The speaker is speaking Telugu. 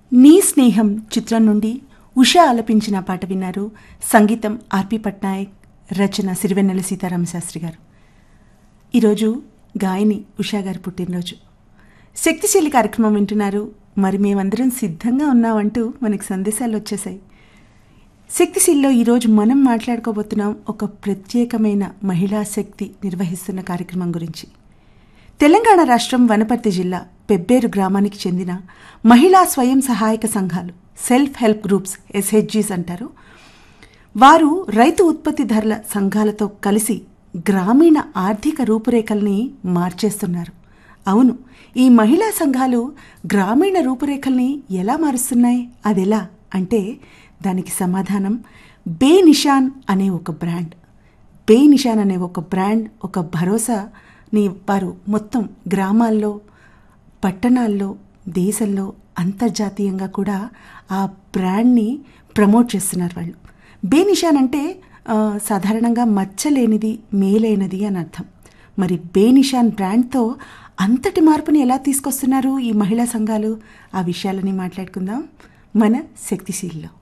నీ స్నేహం చిత్రం నుండి ఉషా ఆలపించిన పాట విన్నారు సంగీతం ఆర్పి పట్నాయక్ రచన సిరివెన్నెల సీతారామ శాస్త్రి గారు ఈరోజు గాయని ఉషా గారి పుట్టినరోజు శక్తిశీలి కార్యక్రమం వింటున్నారు మరి మేమందరం సిద్ధంగా ఉన్నామంటూ మనకి సందేశాలు వచ్చేసాయి శక్తిశీల్లో ఈరోజు మనం మాట్లాడుకోబోతున్నాం ఒక ప్రత్యేకమైన మహిళా శక్తి నిర్వహిస్తున్న కార్యక్రమం గురించి తెలంగాణ రాష్ట్రం వనపర్తి జిల్లా పెబ్బేరు గ్రామానికి చెందిన మహిళా స్వయం సహాయక సంఘాలు సెల్ఫ్ హెల్ప్ గ్రూప్స్ ఎస్హెచ్జీస్ అంటారు వారు రైతు ఉత్పత్తిదారుల సంఘాలతో కలిసి గ్రామీణ ఆర్థిక రూపురేఖల్ని మార్చేస్తున్నారు అవును ఈ మహిళా సంఘాలు గ్రామీణ రూపురేఖల్ని ఎలా మారుస్తున్నాయి అదెలా అంటే దానికి సమాధానం బే నిషాన్ అనే ఒక బ్రాండ్ బే నిషాన్ అనే ఒక బ్రాండ్ ఒక భరోసాని వారు మొత్తం గ్రామాల్లో పట్టణాల్లో దేశంలో అంతర్జాతీయంగా కూడా ఆ బ్రాండ్ని ప్రమోట్ చేస్తున్నారు వాళ్ళు బే నిషాన్ అంటే ఆ, సాధారణంగా మచ్చలేనిది మేలైనది అని అర్థం మరి బే నిషాన్ బ్రాండ్తో అంతటి మార్పుని ఎలా తీసుకొస్తున్నారు ఈ మహిళా సంఘాలు ఆ విషయాలని మాట్లాడుకుందాం మన శక్తిశీల్లో